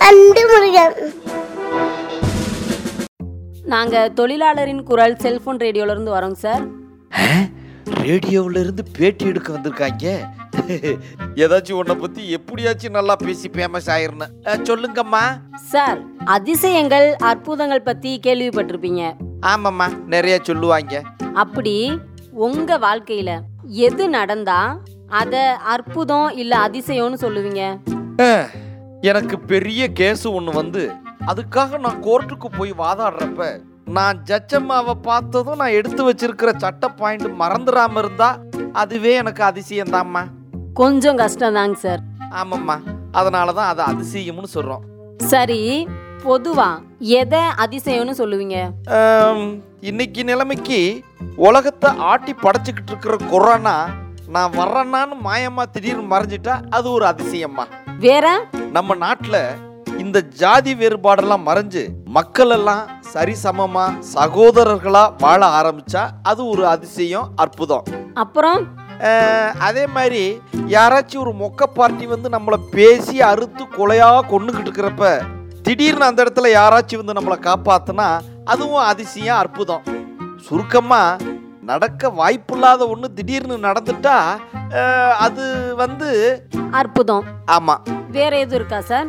அன்பு முருகன் நாங்க தொழிலாளரின் குரல் செல்போன் ரேடியோல இருந்து வரோங்க சார் ரேடியோவில் இருந்து பேட்டி எடுக்க வந்திருக்காங்க ஏதாச்சும் உன்னை பத்தி எப்படியாச்சும் நல்லா பேசி ஃபேமஸ் ஆயிருன்னு அஹ், சொல்லுங்கம்மா சார் அதிசயங்கள் அற்புதங்கள் பத்தி கேள்விப்பட்டிருப்பீங்க ஆமாம்மா நிறைய சொல்லுவாங்க அப்படி உங்க வாழ்க்கையில எது நடந்தா அத அற்புதம் இல்ல அதிசயம்னு சொல்லுவீங்க அஹ், எனக்கு பெரிய கேஸ் ஒன்று வந்து அதுக்காக நான் கோர்ட்டுக்கு போய் வாதாடுறப்ப நான் ஜட்ஜம்மாவை பார்த்ததும் நான் எடுத்து வச்சிருக்கிற சட்ட பாயிண்ட் மறந்துடாம இருந்தா அதுவே எனக்கு அதிசயம் தாம்மா கொஞ்சம் கஷ்டம் தாங்க சார் ஆமாம்மா அதனால தான் அதை அதிசயம்னு சொல்கிறோம் சரி பொதுவா எதை அதிசயம்னு சொல்லுவீங்க ஆம், இன்னைக்கு நிலைமைக்கு உலகத்தை ஆட்டி படைச்சுக்கிட்டு இருக்கிற கொரோனா நான் வர்றேன்னான்னு மாயமா திடீர்னு மறைஞ்சிட்டா அது ஒரு அதிசயம்மா வேற நம்ம நாட்டில் இந்த ஜாதி வேறுபாடெல்லாம் மறைஞ்சு மக்கள் எல்லாம் சரிசமமா சகோதரர்களா வாழ ஆரம்பிச்சா அது ஒரு அதிசயம் அற்புதம் அப்புறம் அஹ், அதே மாதிரி யாராச்சும் ஒரு மொக்க பார்ட்டி வந்து நம்மளை பேசி அறுத்து கொலையா கொண்டுகிட்டு இருக்கிறப்ப திடீர்னு அந்த இடத்துல யாராச்சும் வந்து நம்மளை காப்பாத்துனா அதுவும் அதிசயம் அற்புதம் சுருக்கமா நடக்க வாய்ப்பில்லாத ஒன்று திடீர்னு நடந்துட்டா அஹ், அது வந்து அற்புதம் ஆமா வேற எதுவும் இருக்கா சார்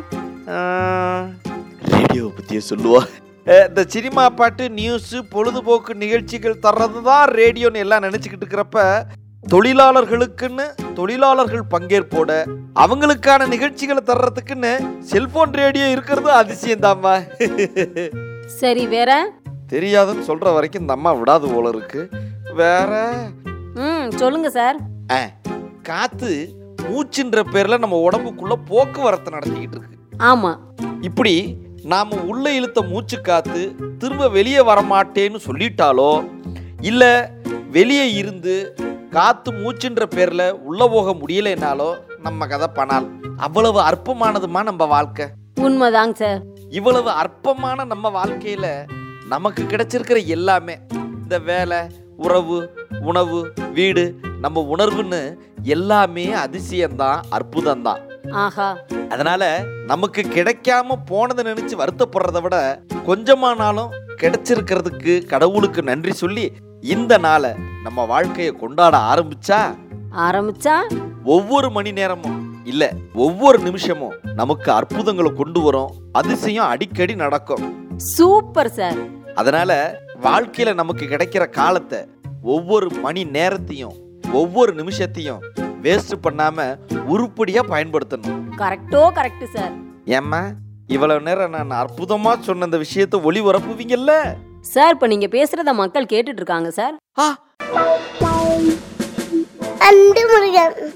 ரேடியோ பற்றியே சொல்லுவா அஹ், இந்த சினிமா பாட்டு நியூஸு பொழுதுபோக்கு நிகழ்ச்சிகள் தர்றது தான் ரேடியோன்னு எல்லாம் நினச்சிக்கிட்டு இருக்கிறப்ப தொழிலாளர்களுக்குன்னு தொழிலாளர்கள் பங்கேற்போட அவங்களுக்கான நிகழ்ச்சிகளை தர்றதுக்குன்னு செல்போன் ரேடியோ இருக்கிறது அதிசயம் சரி வேற தெரியாதுன்னு சொல்ற வரைக்கும் இந்த அம்மா விடாது போல இருக்கு வேற ம் சொல்லுங்க சார் அஹ், காத்து மூச்சுன்ற பேர்ல நம்ம உடம்புக்குள்ள போக்குவரத்து நடத்திக்கிட்டு இருக்கு ஆமா இப்படி நாம உள்ள இழுத்த மூச்சு காத்து திரும்ப வெளியே வரமாட்டேன்னு சொல்லிட்டாலோ இல்ல வெளியே இருந்து காத்து மூச்சுன்ற பேர்ல உள்ள போக முடியலைனாலோ நம்ம கதை பணால் அவ்வளவு அற்பமானதுமா நம்ம வாழ்க்கை உண்மைதாங்க சார் இவ்வளவு அற்பமான நம்ம வாழ்க்கையில நமக்கு கிடைச்சிருக்கிற எல்லாமே இந்த வேலை உறவு உணவு வீடு நம்ம உணர்வுன்னு எல்லாமே அதிசயம்தான் அற்புதம்தான் ஆஹா அதனால நமக்கு கிடைக்காம போனதை நினைச்சு வருத்தப்படுறதை விட கொஞ்சமானாலும் கிடைச்சிருக்கிறதுக்கு கடவுளுக்கு நன்றி சொல்லி இந்த நாளை நம்ம வாழ்க்கையை கொண்டாட ஆரம்பிச்சா ஆரம்பிச்சா ஒவ்வொரு மணி நேரமும் இல்ல ஒவ்வொரு நிமிஷமும் நமக்கு அற்புதங்களை கொண்டு வரும் அதிசயம் அடிக்கடி நடக்கும் சூப்பர் சார் அதனால வாழ்க்கையில நமக்கு கிடைக்கிற காலத்தை ஒவ்வொரு மணி நேரத்தையும் ஒவ்வொரு நிமிஷத்தையும் வேஸ்ட் பண்ணாம உருப்படியா பயன்படுத்தணும் கரெக்டோ கரெக்ட் சார் ஏம்மா இவ்வளவு நேரம் நான் அற்புதமா சொன்ன இந்த விஷயத்தை ஒளிபரப்புவீங்கல்ல சார் இப்ப நீங்க பேசுறத மக்கள் கேட்டுட்டு இருக்காங்க சார் ஆ அன்பு முருகன்